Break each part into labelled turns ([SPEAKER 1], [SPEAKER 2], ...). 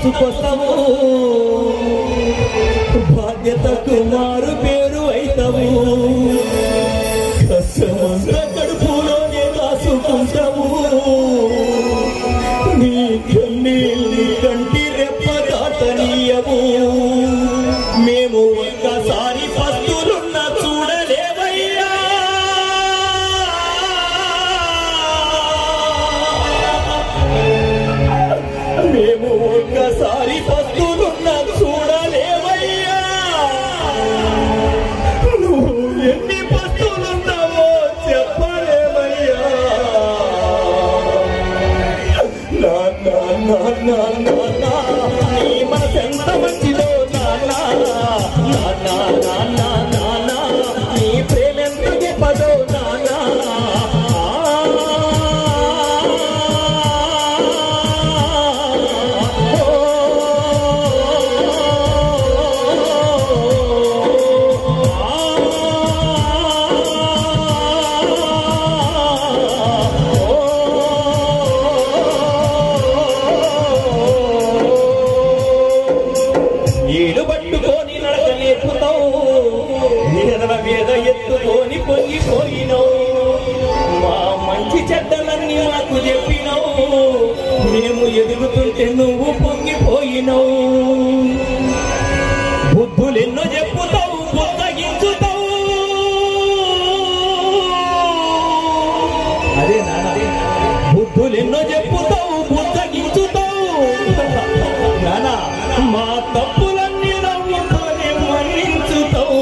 [SPEAKER 1] దూసుకొస్తావు బాధ్యతకు మారు పేరు అయితావు కష్టమంత కడుపులోనే దాసుకుంటావు నీ కన్నీళ్ళి కంటి రెప్ప దాటనీయవు మేము ఒక్కసారి పస్తులున్న చూడలేవయ్యా మేము ఒక్కసారి పస్తులున్న చూడలేవయ్యా నువ్వు ఎన్ని పస్తులున్నావో చెప్పలేవయ్యా నాన్న నాన్న నాన్న నీ మనసెంత మంచిదో నాన్న నాన్న నాన్న నాన్న నీ ప్రేమెంత గొప్పదో నాన్న ఏడు పట్టుకొని నడక నేర్పుతావు ఎదల మీద ఎత్తుకొని పొంగిపోయినావు మా మంచి చెడ్డలన్నీ మాకు చెప్పినావు మేము ఎదుగుతుంటే నువ్వు పొంగిపోయినావు బుద్ధులెన్నో చెప్పుతావు బుద్ధగించుతావు అదే నాన్న బుద్ధులెన్నో చెప్పుతావు బుద్ధగించుతావు నాన్న మా తప్పులన్నీ నవ్వుకొని మన్నించుతావు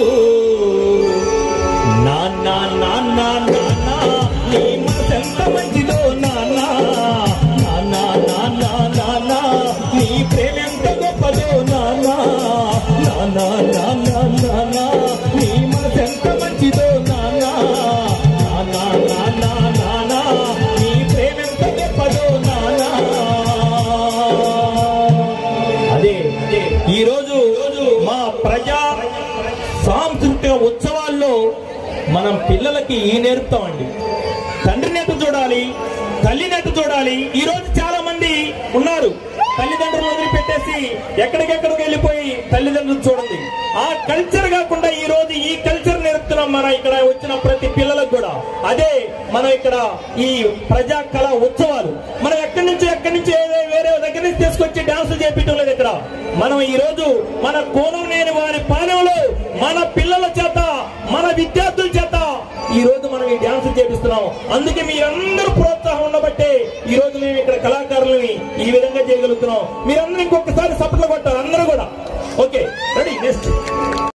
[SPEAKER 1] నాన్న నాన్న నాన్న నీ మనసెంత మంచిదో నాన్న నాన్న నాన్న నాన్న నీ ప్రేమెంత గొప్పదో నాన్న నాన్న నాన్న నాన్న నీ మనసెంత మంచిదో నాన్న నాన్న నాన్న నాన్న నీ ప్రేమెంత గొప్పదో నాన్న అదే ఈ రోజు మా ప్రజా సాంస్కృతిక ఉత్సవాల్లో మనం పిల్లలకి ఈ నేర్పుతామండి తండ్రిని ఎట్టు చూడాలి తల్లిని ఎట్టు చూడాలి ఈ రోజు చాలా మంది ఉన్నారు తల్లిదండ్రులు వదిలిపెట్టేసి ఎక్కడికెక్కడికి వెళ్ళిపోయి తల్లిదండ్రులు చూడండి ఆ కల్చర్ కాకుండా ఈ రోజు ఈ కల్చర్ నేర్పుతున్నాం మన ఇక్కడ వచ్చిన ప్రతి పిల్లలకు కూడా అదే మనం ఇక్కడ ఈ ప్రజా కళా ఉత్సవాలు మనం ఎక్కడి నుంచి ఎక్కడి నుంచి ఏదో- వేరే దగ్గర నుంచి తీసుకొచ్చి డాన్సులు చేపించడం లేదు ఇక్కడ మనం ఈ రోజు మన కోణం లేని వారి పాలెంలో మన పిల్లల చేత మన విద్యార్థుల చేత ఈ రోజు మనం ఈ డాన్స్ చేపిస్తున్నాం అందుకే మీరందరూ ప్రోత్సాహం ఉండబట్టే ఈ రోజు మేము ఇక్కడ కళాకారులని ఈ విధంగా చేయగలుగుతున్నాం మీరందరూ ఇంకొకసారి సపోర్ట్లు కొట్టారు అందరూ కూడా ఓకే రెడీ నెక్స్ట్